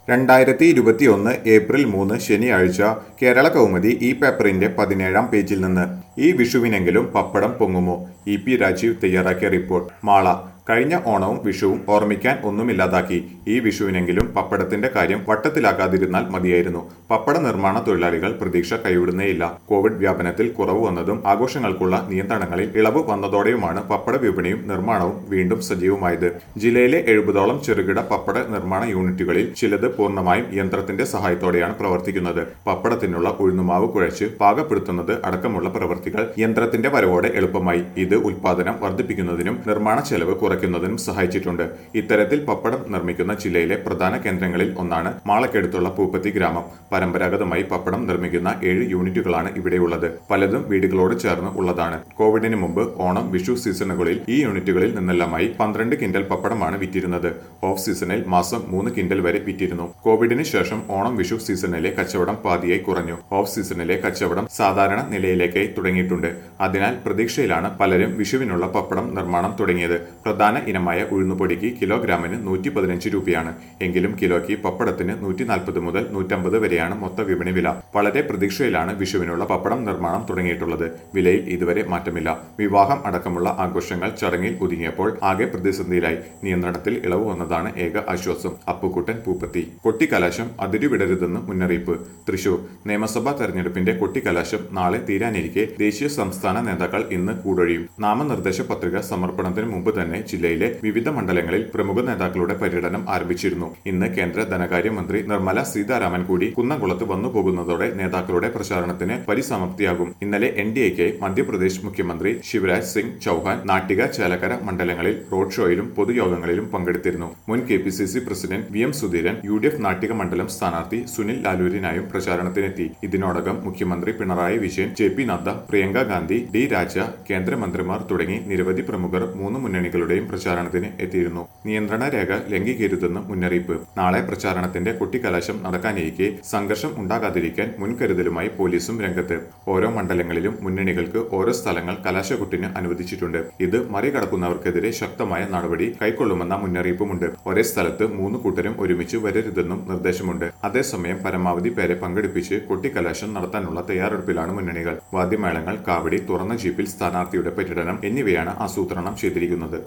രണ്ടായിരത്തി ഇരുപത്തിയൊന്ന് ഏപ്രിൽ മൂന്ന് ശനിയാഴ്ച കേരള കൗമുദി ഈ പേപ്പറിന്റെ പതിനേഴാം പേജിൽ നിന്ന് ഈ വിഷുവിനെങ്കിലും പപ്പടം പൊങ്ങുമോ ഇ പി രാജീവ് തയ്യാറാക്കിയ റിപ്പോർട്ട് മാള കഴിഞ്ഞ ഓണവും വിഷുവും ഓർമ്മിക്കാൻ ഒന്നുമില്ലാതാക്കി ഈ വിഷുവിനെങ്കിലും പപ്പടത്തിന്റെ കാര്യം വട്ടത്തിലാക്കാതിരുന്നാൽ മതിയായിരുന്നു പപ്പട നിർമ്മാണ തൊഴിലാളികൾ പ്രതീക്ഷ കൈവിടുന്നേയില്ല കോവിഡ് വ്യാപനത്തിൽ കുറവ് വന്നതും ആഘോഷങ്ങൾക്കുള്ള നിയന്ത്രണങ്ങളിൽ ഇളവ് വന്നതോടെയുമാണ് പപ്പട വിപണിയും നിർമ്മാണവും വീണ്ടും സജീവമായത് ജില്ലയിലെ എഴുപതോളം ചെറുകിട പപ്പട നിർമ്മാണ യൂണിറ്റുകളിൽ ചിലത് പൂർണ്ണമായും യന്ത്രത്തിന്റെ സഹായത്തോടെയാണ് പ്രവർത്തിക്കുന്നത് പപ്പടത്തിനുള്ള ഉഴുന്നുമാവ് കുഴച്ച് പാകപ്പെടുത്തുന്നത് അടക്കമുള്ള പ്രവൃത്തികൾ യന്ത്രത്തിന്റെ വരവോടെ എളുപ്പമായി ഇത് ഉൽപാദനം വർദ്ധിപ്പിക്കുന്നതിനും നിർമ്മാണ ചെലവ് കുറയ്ക്കുന്നതിനും സഹായിച്ചിട്ടുണ്ട് ഇത്തരത്തിൽ പപ്പടം നിർമ്മിക്കുന്ന ജില്ലയിലെ പ്രധാന കേന്ദ്രങ്ങളിൽ ഒന്നാണ് മാളക്കടുത്തുള്ള പൂപ്പത്തി ഗ്രാമം പരമ്പരാഗതമായി പപ്പടം നിർമ്മിക്കുന്ന ഏഴ് യൂണിറ്റുകളാണ് ഇവിടെയുള്ളത് പലതും വീടുകളോട് ചേർന്ന് ഉള്ളതാണ് കോവിഡിന് മുമ്പ് ഓണം വിഷു സീസണുകളിൽ ഈ യൂണിറ്റുകളിൽ നിന്നെല്ലാമായി പന്ത്രണ്ട് കിൻഡൽ പപ്പടമാണ് വിറ്റിരുന്നത് ഓഫ് സീസണിൽ മാസം മൂന്ന് കിൻഡൽ വരെ വിറ്റിരുന്നു കോവിഡിന് ശേഷം ഓണം വിഷു സീസണിലെ കച്ചവടം പാതിയായി കുറഞ്ഞു ഓഫ് സീസണിലെ കച്ചവടം സാധാരണ നിലയിലേക്കായി തുടങ്ങിയിട്ടുണ്ട് അതിനാൽ പ്രതീക്ഷയിലാണ് പലരും വിഷുവിനുള്ള പപ്പടം നിർമ്മാണം തുടങ്ങിയത് പ്രധാന ഇനമായ ഉഴുന്നുപൊടിക്ക് കിലോഗ്രാമിന് നൂറ്റി പതിനഞ്ച് രൂപയാണ് എങ്കിലും കിലോയ്ക്ക് പപ്പടത്തിന് നൂറ്റി നാൽപ്പത് മുതൽ നൂറ്റമ്പത് വരെയാണ് മൊത്ത വിപണി വില വളരെ പ്രതീക്ഷയിലാണ് വിഷുവിനുള്ള പപ്പടം നിർമ്മാണം തുടങ്ങിയിട്ടുള്ളത് വിലയിൽ ഇതുവരെ മാറ്റമില്ല വിവാഹം അടക്കമുള്ള ആഘോഷങ്ങൾ ചടങ്ങിൽ ഒതുങ്ങിയപ്പോൾ ആകെ പ്രതിസന്ധിയിലായി നിയന്ത്രണത്തിൽ ഇളവ് വന്നതാണ് ഏക ആശ്വാസം അപ്പുക്കുട്ടൻ പൂപ്പത്തി കൊട്ടിക്കലാശം അതിരുവിടരുതെന്ന് മുന്നറിയിപ്പ് തൃശൂർ നിയമസഭാ തെരഞ്ഞെടുപ്പിന്റെ കൊട്ടിക്കലാശം നാളെ തീരാനിരിക്കെ ദേശീയ സംസ്ഥാന നേതാക്കൾ ഇന്ന് കൂടൊഴിയും നാമനിർദ്ദേശ പത്രിക സമർപ്പണത്തിന് മുമ്പ് തന്നെ ജില്ലയിലെ വിവിധ മണ്ഡലങ്ങളിൽ പ്രമുഖ നേതാക്കളുടെ പര്യടനം ആരംഭിച്ചിരുന്നു ഇന്ന് കേന്ദ്ര ധനകാര്യമന്ത്രി നിർമ്മല സീതാരാമൻ കൂടി കുന്നംകുളത്ത് വന്നു പോകുന്നതോടെ നേതാക്കളുടെ പ്രചാരണത്തിന് പരിസമാപ്തിയാകും ഇന്നലെ എൻ ഡി എക്ക് മധ്യപ്രദേശ് മുഖ്യമന്ത്രി ശിവരാജ് സിംഗ് ചൌഹാൻ നാട്ടിക ചേലക്കര മണ്ഡലങ്ങളിൽ റോഡ് ഷോയിലും പൊതുയോഗങ്ങളിലും പങ്കെടുത്തിരുന്നു മുൻ K P C C president V M Sudheeran U D F Nattika മണ്ഡലം സ്ഥാനാർത്ഥി സുനിൽ ലാലൂരിനായും പ്രചാരണത്തിനെത്തി ഇതിനോടകം മുഖ്യമന്ത്രി Pinarayi Vijayan J P Nadda Priyanka Gandhi D Raja കേന്ദ്രമന്ത്രിമാർ തുടങ്ങി നിരവധി പ്രമുഖർ മൂന്ന് മുന്നണികളുടെയും പ്രചാരണത്തിന് എത്തിയിരുന്നു നിയന്ത്രണ രേഖ ലംഘിക്കരുതെന്ന് മുന്നറിയിപ്പ് നാളെ പ്രചാരണത്തിന്റെ കൊട്ടിക്കലാശം നടക്കാനിരിക്കെ സംഘർഷം ഉണ്ടാകാതിരിക്കാൻ മുൻകരുതലുമായി പോലീസും രംഗത്ത് ഓരോ മണ്ഡലങ്ങളിലും മുന്നണികൾക്ക് ഓരോ സ്ഥലങ്ങൾ കലാശക്കൊട്ടിന് അനുവദിച്ചിട്ടുണ്ട് ഇത് മറികടക്കുന്നവർക്കെതിരെ ശക്തമായ നടപടി കൈക്കൊള്ളുമെന്ന മുന്നറിയിപ്പുമുണ്ട് ഒരേ സ്ഥലത്ത് മൂന്ന് കൂട്ടരും ഒരുമിച്ച് വരരുതെന്നും നിർദ്ദേശമുണ്ട് അതേസമയം പരമാവധി പേരെ പങ്കെടുപ്പിച്ച് കൊട്ടിക്കലാശം നടത്താനുള്ള തയ്യാറെടുപ്പിലാണ് മുന്നണികൾ വാദ്യമേളങ്ങൾ കാവടി തുറന്ന ജീപ്പിൽ സ്ഥാനാർത്ഥിയുടെ പര്യടനം എന്നിവയാണ് ആസൂത്രണം ചെയ്തിരിക്കുന്നത്